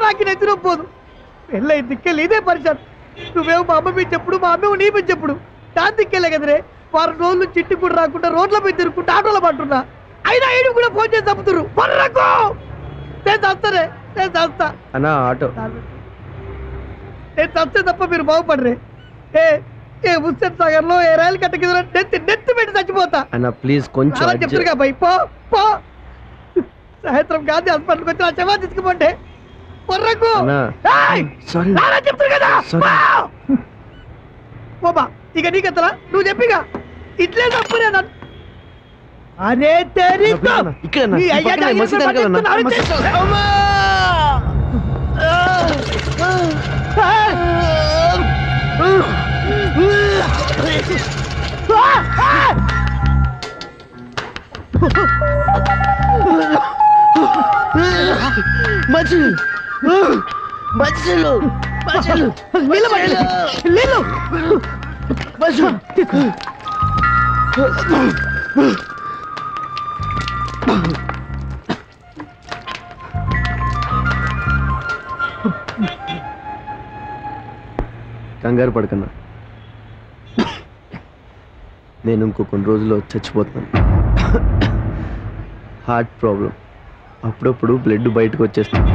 నాకు నెత్తిన పోదు పెళ్ళై దిక్కెళ్ళి ఇదే పరిచయం నువ్వేమో మా అమ్మ మీద చెప్పుడు మా అమ్మేమో నీ మీద చెప్పుడు దాని దిక్కెళ్ళే కదరే వారం రోజులు చిట్టి కూడా రాకుండా రోడ్ల మీద తిరుగుకుంటా ఆటోలో పట్టున్నా అయినా ఏడు కూడా ఫోన్ చేసి చంపుతురు పర్రకు నేను చస్తానే నేను చస్తా అన్నా ఆటో నేను చస్తే తప్ప మీరు బాగుపడరే ఏ ఏ ముస్సెట్ సాగర్ లో ఏ రైలు కట్ట కింద నెత్తి నెత్తి పెట్టి చచ్చిపోతా అన్న ప్లీజ్ కొంచెం అలా adjust- చెప్తురుగా భయ్ పో పో సాయంత్రం గాంధీ హాస్పిటల్కి వచ్చి నా శవా తీసుకుపోండి పొర్రకు అన్నా. ఏయ్! Sorry. రారా చెప్తురు కదా Sorry. పో! పోబా ఇక నీకెత్తలా నువ్వు చెప్పిగా ఇట్లే తప్పునే నన్ను అనే తెరీతో అన్నా, ఇక్కడ అన్నా, నీ ఈ అయ్యా పక్కనే జాగ్రత్త మసీదు వెనకాల అన్నా, పట్టుకున్నావు, మసీదు. తెచ్చు. అమ్మా! మనుషులు మనుషులు మనుషులు నీళ్ళు పట్టండి. నీళ్ళు కంగారు పడకన్నా నేను ఇంకో కొన్ని రోజుల్లో చచ్చిపోతున్నాను హార్ట్ ప్రాబ్లం అప్పుడప్పుడు బ్లడ్ బయటకు వచ్చేస్తుంది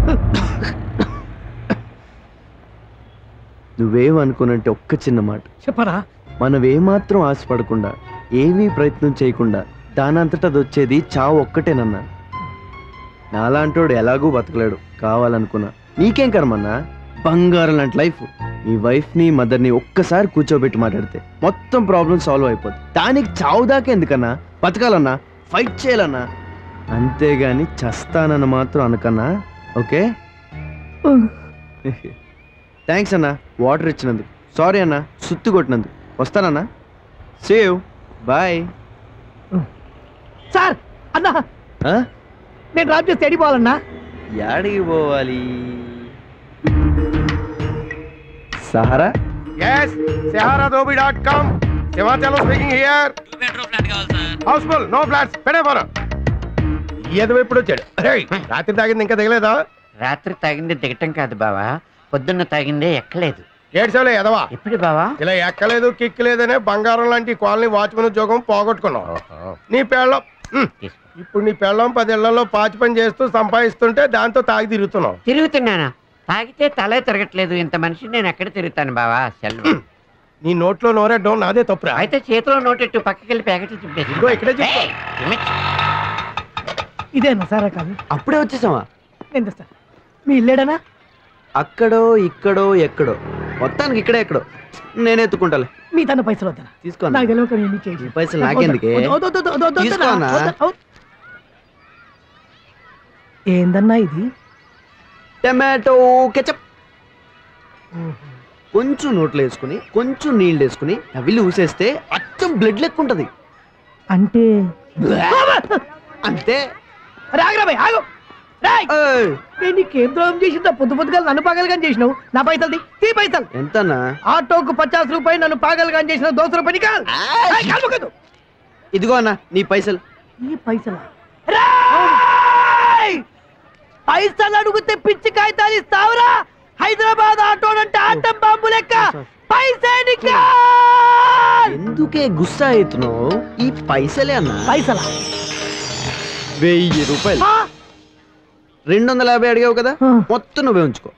నువ్వేమనుకోనంటే ఒక్క చిన్న మాట చెప్పరా మనం ఏమాత్రం ఆశపడకుండా ఏమీ ప్రయత్నం చేయకుండా దానంతట అది వచ్చేది చావు ఒక్కటేనన్నా నాలాంటోడు ఎలాగూ బతకలేడు కావాలనుకున్నా నీకేం కర్మన్నా బంగారం లాంటి లైఫ్ నీ వైఫ్ని మదర్ని ఒక్కసారి కూర్చోబెట్టి మాట్లాడితే మొత్తం ప్రాబ్లం సాల్వ్ అయిపోద్ది దానికి చావు దాకా ఎందుకన్నా బతకాలన్నా ఫైట్ చేయాలన్నా అంతేగాని చస్తానని మాత్రం అనకన్నా ఓకే థ్యాంక్స్ అన్న వాటర్ ఇచ్చినందుకు సారీ అన్న సుత్తు కొట్టినందుకు వస్తానన్నా సేవ్ బాయ్ సార్ అన్నా నేను డ్రాప్ చేస్తే ఎడిపోవాలన్నా యాడికి పోవాలి Sahara Yes, sahara.com. Simachalo speaking here. Housefull no flats పెడే ఫోన్ ఏదో ఎప్పుడు వచ్చాడు రేయ్, రాత్రి తాగింది ఇంకా దిగలేదా రాత్రి తాగింది దిగటం కాదు బావా పొద్దున్న తాగిందే ఎక్కలేదు ఏడ్చావులే ఎదవా ఎప్పుడు బావా ఇలా ఎక్కలేదు కిక్ లేదనే బంగారం లాంటి కాలనీ వాచ్మెన్ ఉద్యోగం పోగొట్టుకున్నావు నీ పెళ్ళం ఉమ్, తీసుకో. ఇప్పుడు నీ పెళ్ళం పదేళ్లలో పాచి పని చేస్తూ సంపాదిస్తుంటే దాంతో తాగి తిరుగుతున్నావు తిరుగుతున్నానా తాగితే తలే తిరగట్లేదు ఇంత మనిషి నేను ఎక్కడ తిరుగుతాను బావా సెల్వ నీ నోట్లో నోరెడ్డం నాదే తప్పురా అయితే చేతిలో నోటెట్టు పక్కకి వెళ్ళి ప్యాకెట్లు చింపేసి ఇదిగో ఇక్కడే చెప్పు. ఏయ్, లిమిట్. ఇదేనా సారా కాదు అప్పుడే వచ్చేసావా నేను తెస్తా మీ ఇల్లేడనా అక్కడో ఇక్కడో ఎక్కడో మొత్తానికి ఇక్కడే ఎక్కడో నేను ఎత్తుకుంటాలే మీ తన పైసలు వద్దా తీసుకో అన్న. నాకు తెలియక నేను ఇచ్చేసి ఈ పైసలు నాకెందుకే? తీసుకో అన్నా. ఏందన్నా ఇది టమాటో కెచప్ కొంచెం నోట్లో వేసుకుని కొంచెం నీళ్ళు వేసుకుని నవిలి ఊసేస్తే అచ్చం బ్లడ్ లెక్క ఉంటది అంటే అంతే రాగరాబాయ్ ఆగు రేయ్! ఏయ్, నేను నీకేం ద్రోహం చేసిందా పొద్దు పొద్దుగా నన్ను పాగలుగా చేసినావు నా పైసలు తీ తీ పైసలు ఎంతన్నా ఆటోకు పచాస్ రూపాయలు నన్ను పాగలుగా చేసిన దోశ రూపాయలు కాదు ఏయ్, కాదు, కాదు. ఇదిగో అన్న నీ పైసలు ఈ పైసలు రేయ్! పైసలు అడుగుతే పిచ్చి కాగితాలు ఇస్తావురా హైదరాబాద్ ఆటో అంటే ఆటం బాంబు లెక్క పైసా ఎందుకే గుస్సా అవుతున్నావు ఈ పైసలే అన్న పైసల వెయ్యి రూపాయలు రెండు వందల యాభై అడిగావు కదా ఆ. మొత్తం నువ్వే ఉంచుకో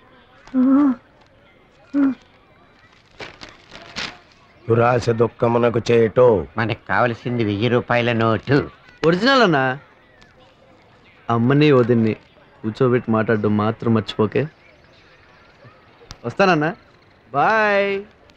దురాశ దుఃఖమునకు చేటో మనకు కావలసింది వెయ్యి రూపాయల నోటు ఒరిజినల్ అన్నా అమ్మని వదిన్ని కూర్చోబెట్టి మాట్లాడడం మాత్రం మర్చిపోకే వస్తానన్నా బాయ్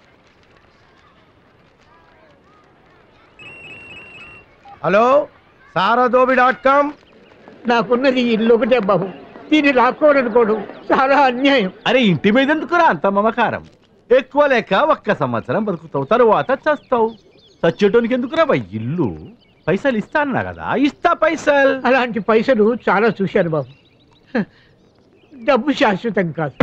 హలో సారాదోబి డాట్ కామ్ నాకున్నది ఈ ఇల్లు ఒకటే బాబు దీన్ని లాక్కోవాలనుకోవడం చాలా అన్యాయం అరే ఇంటి మీద ఎందుకురా అంత మమకారం ఎక్కువ లేక ఒక్క సంవత్సరం బతుకుతావు తరువాత చస్తావు చచ్చేటోనికి ఎందుకురా బా ఇల్లు పైసలు ఇస్తా అన్నా కదా ఇస్తా పైసలు అలాంటి పైసలు చాలా చూశాను బాబు హ, డబ్బు శాశ్వతం కాదు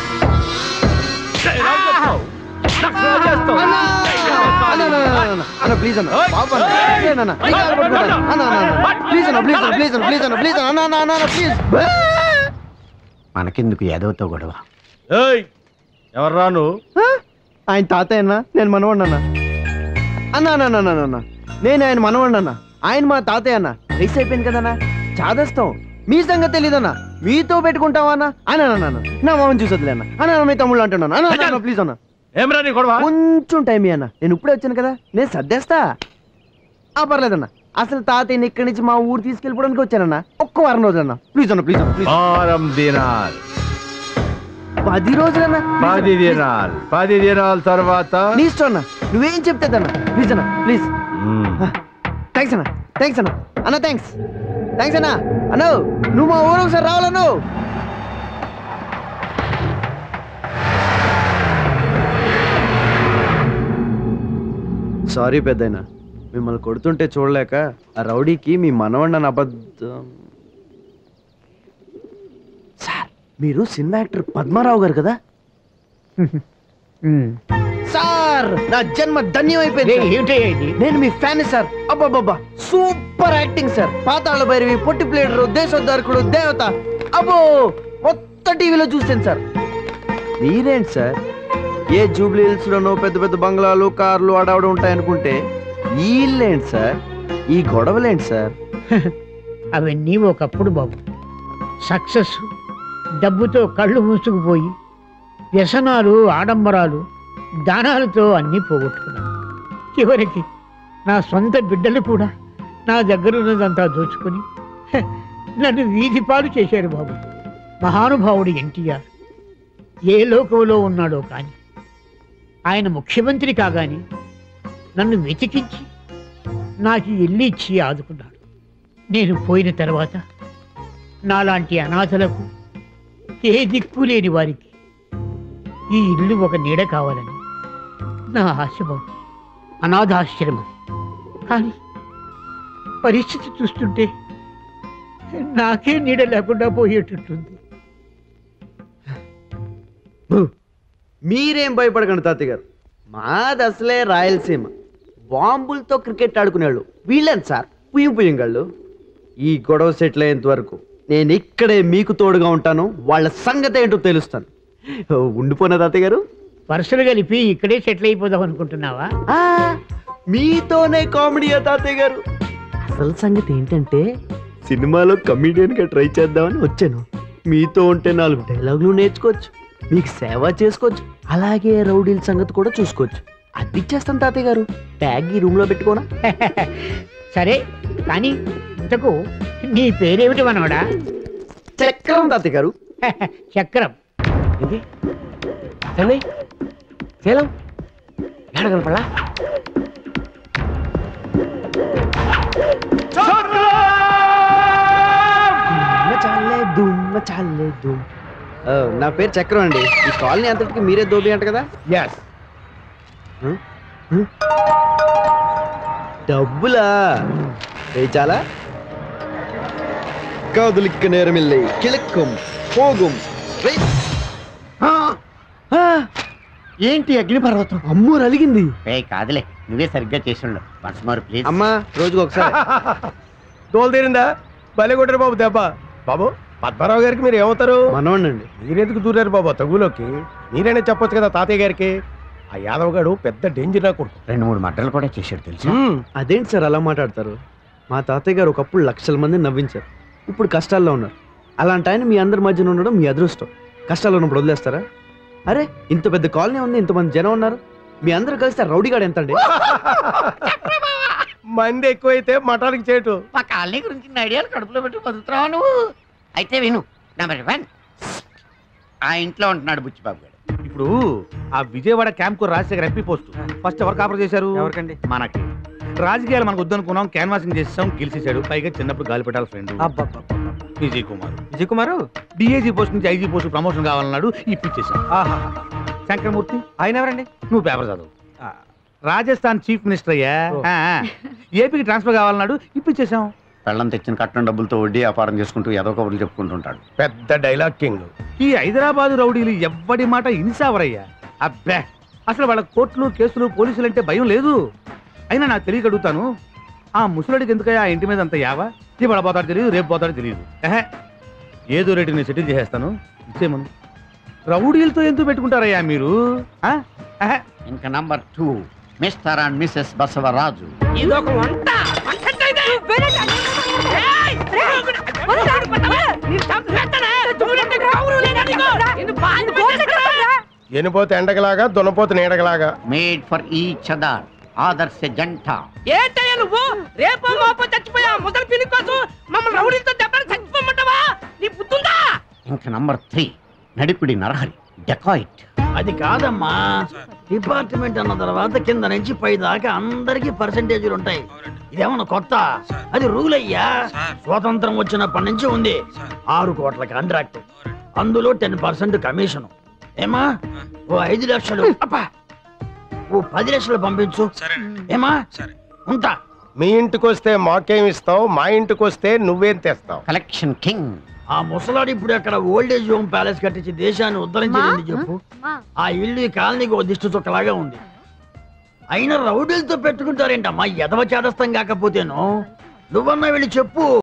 అన్న ప్లీజ్ అన్న పాపం అన్న. ప్లీజ్ అన్న. నీ కాలు పట్టుకుంటాను. అన్న, అన్న, అన్న. ప్లీజ్ అన్న ప్లీజ్ అన్న ప్లీజ్ అన్న ప్లీజ్ అన్న ప్లీజ్ అన్న అన్న అన్న అన్న ప్లీజ్ మనకెందుకు ఏదోతో గొడవ ఏయ్ ఎవరు రాను ఆ? ఆయన తాతయ్య అన్న నేను మనవాడిని అన్న అన్న అన్న అన్న అన్న, అన్న నేను ఆయన మనవాడిని అన్న ఆయన మా తాతయ్య అన్న వయసు అయిపోయింది కదన్నా చాదస్తాం మీ సంగతి తెలీదన్న మీతో పెట్టుకుంటావా అన్న అన్న అన్న, అన్న నా మామని చూసొద్దులే అన్న అన్న అన్న, మీ తమ్ముళ్ళు అంటున్నాను అన్న, అన్న అన్న, ప్లీజ్ అన్న ఏం రా నీ గొడవ కొంచెం టైం అన్న నేను ఇప్పుడే వచ్చాను కదా నేను సర్దేస్తా ఆ పర్లేదన్న అసలు తాతయ్యని ఇక్కడి నుంచి మా ఊరు తీసుకెళ్ళిపోవడానికి వచ్చానన్న ఒక్క వారం రోజులన్న ప్లీజ్ అన్న ప్లీజ్ అన్న ప్లీజ్ వారం దినాలు పది రోజులన్న పది దినాలు పది దినాల తర్వాత నీ ఇష్టం అన్న నువ్వేం చెప్తేదన్న ప్లీజ్ అన్న ప్లీజ్ మ్మ్. థ్యాంక్స్ అన్న థ్యాంక్స్ అన్న అన్న థ్యాంక్స్ థ్యాంక్స్ అన్న అన్న నువ్వు మా ఊరు ఒకసారి రావాలను సారీ పెద్దయినా మిమ్మల్ని కొడుతుంటే చూడలేక ఆ రౌడీకి మీ మనవన్న అబద్ధం సార్ మీరు సినిమా యాక్టర్ పద్మారావు గారు కదా సార్ నా జన్మ ధన్యమైపోయింది సార్. ఏమిటి ఇది నేను మీ ఫ్యాన్ సార్ అబ్బాబ్బా super acting sir Pathala Bhairavi Potti pleader Desoddharakudu Devatha అబ్బో మొత్తం టీవీలో చూస్తాను సార్ మీరేంటి సార్ ఏ జూబ్లీ హిల్స్ లోనో పెద్ద పెద్ద బంగ్లాలు కార్లు అడవడం ఉంటాయనుకుంటే ఈ ఇల్లేంటి సార్ ఈ గొడవలేంటి సార్ అవన్నీ ఒకప్పుడు బాబు సక్సెస్ డబ్బుతో కళ్ళు మూసుకుపోయి వ్యసనాలు ఆడంబరాలు దానాలతో అన్నీ పోగొట్టుకున్నాను చివరికి నా సొంత బిడ్డలు కూడా నా దగ్గర ఉన్నదంతా దోచుకొని హె, నన్ను వీధి పాలు చేశారు బాబు మహానుభావుడు ఎన్టీఆర్ ఏ లోకంలో ఉన్నాడో కానీ ఆయన ముఖ్యమంత్రి కాగానే నన్ను వెతికించి నాకు ఈ ఇల్లు ఇచ్చి ఆదుకున్నాడు నేను పోయిన తర్వాత నాలాంటి అనాథలకు ఏ దిక్కు లేని వారికి ఈ ఇల్లు ఒక నీడ కావాలని నా ఆశ బాబు అనాథాశ్రమం కానీ పరిస్థితి చూస్తుంటే నాకే నీడ లేకుండా పోయేటట్టుంది మీరేం భయపడకండి తాతయ్య గారు మాది అసలే రాయలసీమ బాంబులతో క్రికెట్ ఆడుకునేవాళ్ళు వీళ్ళని సార్ పుయ్యం పుయ్యంగాళ్ళు ఈ గొడవ సెటిల్ అయ్యేంత వరకు నేను ఇక్కడే మీకు తోడుగా ఉంటాను వాళ్ళ సంగతి ఏంటో తెలుస్తాను ఓ, ఉండిపోనా తాతయ్య గారు వరుసలు కలిపి ఇక్కడే సెటిల్ అయిపోదాం అనుకుంటున్నావా ఆ, మీతోనే కామెడీయా తాతయ్య గారు అసలు సంగతి ఏంటంటే సినిమాలో కమిడియన్గా ట్రై చేద్దామని వచ్చాను మీతో ఉంటే నాలుగు డైలాగులు నేర్చుకోవచ్చు మీకు సేవ చేసుకోవచ్చు అలాగే రౌడీల సంగతి కూడా చూసుకోవచ్చు అది ఇచ్చేస్తాను తాతయ్య గారు ట్యాగ్ ఈ రూమ్లో పెట్టుకోనా సరే కానీ ఇంతకు నీ పేరేమిటి మనవడా చక్రం తాతయ్య గారు చక్రం ఇది చెన్నై సేలం ఏడ కనపడలా దుమ్మ చాలే దుమ్మ చాలే దుమ్ ఆ, నా పేరు చక్రం అండి ఈ కాలనీ అంతటికి మీరే దోబి అంట కదా ఎస్ డబ్బులా ఏ చాలా కాదులిక్క నేరమిల్லை కిళక్కుం పోగుం రే- ఆ, ఏంటి అగ్నిపర్వతం అమ్మో అలిగింది ఏ కాదులే నువ్వే సరిగ్గా చేసిండు వన్స్ మోర్ ప్లీజ్ అమ్మా రోజుకు ఒకసారి తోలు తీరిందా భలే కొట్టారు బాబు దెబ్బ బాబు పద్మారావు గారికి మీరు ఏమవుతారు మనవండి మీరెందుకు దూరారు బాబు తగులోకి మీరైనా చెప్పొచ్చు కదా తాతయ్య గారికి ఆ యాదవ్ గాడు పెద్ద డేంజర్ నా కొడుకు రెండు మూడు మటలు కూడా చేశాడు తెలుసా అదేంటి సార్ అలా మాట్లాడతారు మా తాతయ్య గారు ఒకప్పుడు లక్షల మంది నవ్వించారు ఇప్పుడు కష్టాల్లో ఉన్నారు అలాంటి ఆయన మీ అందరి మధ్యన ఉండడం మీ అదృష్టం కష్టాల్లో ఉన్నప్పుడు వదిలేస్తారా అరే ఇంత పెద్ద కాలనీ ఉంది ఇంతమంది జనం ఉన్నారు మీ అందరూ కలిస్తే రౌడీగాడు ఎంత అండి మంది ఎక్కువైతే మఠానికి చేయటం మా కాలనీ గురించి ఇన్ని ఐడియాలు కడుపులో పెట్టి బతుకుతున్నావా నువ్వు అయితే విను నెంబర్ వన్ ఆ ఇంట్లో ఉంటున్నాడు బుచ్చిబాబు గారు ఇప్పుడు ఆ విజయవాడ క్యాంప్ కు రాజశేఖర్ ఎంపీ పోస్ట్ ఫస్ట్ ఎవరు కాపర్ చేశారు ఎవరికండి? మనకి రాజకీయాలు మనకు వద్దనుకున్నాం క్యాన్వాసింగ్ చేసాం గెలిచేశాడు పైగా చిన్నప్పుడు గాలిపటాల friend Vijay Kumar Vijay Kumar DIG post నుంచి ఐజీ పోస్ట్ ప్రమోషన్ కావాలన్నాడు ఇప్పించేశాం శంకరమూర్తి ఆయన ఎవరండి నువ్వు పేపర్ చదువు రాజస్థాన్ చీఫ్ మినిస్టర్ అయ్యా ఆ, ఆ. ఏపీకి ట్రాన్స్ఫర్ కావాలన్నాడు ఇప్పించేశాం పెళ్ళం తెచ్చిన కట్నం డబ్బులతో వడ్డీ వ్యాపారం చేసుకుంటూ ఏదో కబుర్లు చెప్పుకుంటుంటాడు పెద్ద డైలాగ్ కింగ్ ఈ హైదరాబాద్ రౌడీలు ఎవ్వడి మాట ఇన్సావరయ్యా అబ్బే అసలు వాళ్ళ కోర్టులు కేసులు పోలీసులు అంటే భయం లేదు అయినా నాకు తెలియక అడుగుతాను ఆ ముసలుడికి ఎందుకయ్యా ఆ ఇంటి మీద అంత యావా ఇవాళ పోతాడు తెలియదు రేపు పోతాడు తెలియదు ఏహే ఏదో రేటు నేను సెటిల్ చేసేస్తాను ఇచ్చేమను రౌడీలతో ఎందుకు పెట్టుకుంటారయ్యా మీరు ఆ? ఆహా. ఇంకా number two mister and missus Basavaraju ఇదొక వంట వంట ఇది. ఏయ్! నేను చంపేస్తానే. చూడండి, కౌరు లేదా నీకు? నిన్ను బాధ పెట్టేస్తానే. ఎనిపోతే ఎండగలాగా దున్నపోతే నీడగలాగా మేడ్ ఫర్ ఈచ్ అదర్ ఆదర్శ జంట ఏంటయ్యా నువ్వు రేపో మాపో చచ్చిపోయా ముసలి పిల్లి కోసం మమ్మల్ని రౌడీలతో దెబ్బలు చచ్చిపోమంటావా నీ బుద్ధుందా ఇంకా నంబర్ త్రీ నడిపిడి నరహరి డెకాయిట్ అది కాదమ్మా డిపార్ట్మెంట్ అన్న తర్వాత కింద నుంచి పై దాకా అందరికి పర్సంటేజీలు ఉంటాయి ఇదేమన్నా కొత్త అది రూల్ అయ్యా స్వాతంత్రం వచ్చినప్పటి నుంచి ఉంది ఆరు కోట్ల కాంట్రాక్ట్ అందులో టెన్ పర్సెంట్ కమిషన్ ఏమా ఓ ఐదు లక్షలు అబ్బా ఓ పది లక్షలు పంపించు ఏమా ఉంటా మీ ఇంటికి వస్తే మాకేం ఇస్తావు మా ఇంటికి వస్తే నువ్వేం తెస్తావు కలెక్షన్ కింగ్ ఆ ముసలాడు ఇప్పుడు అక్కడ ఓల్డేజ్ హోమ్ ప్యాలెస్ కట్టించి దేశాన్ని ఉద్ధరించింది చెప్పు ఆ ఇల్లు ఈ కాలనీకి ఓ దిష్టి చుక్కలాగా ఉంది అయినా రౌడీలతో పెట్టుకుంటారేంటమ్మా ఎదవ చేదస్తం కాకపోతేను నువ్వన్నా వెళ్ళి చెప్పు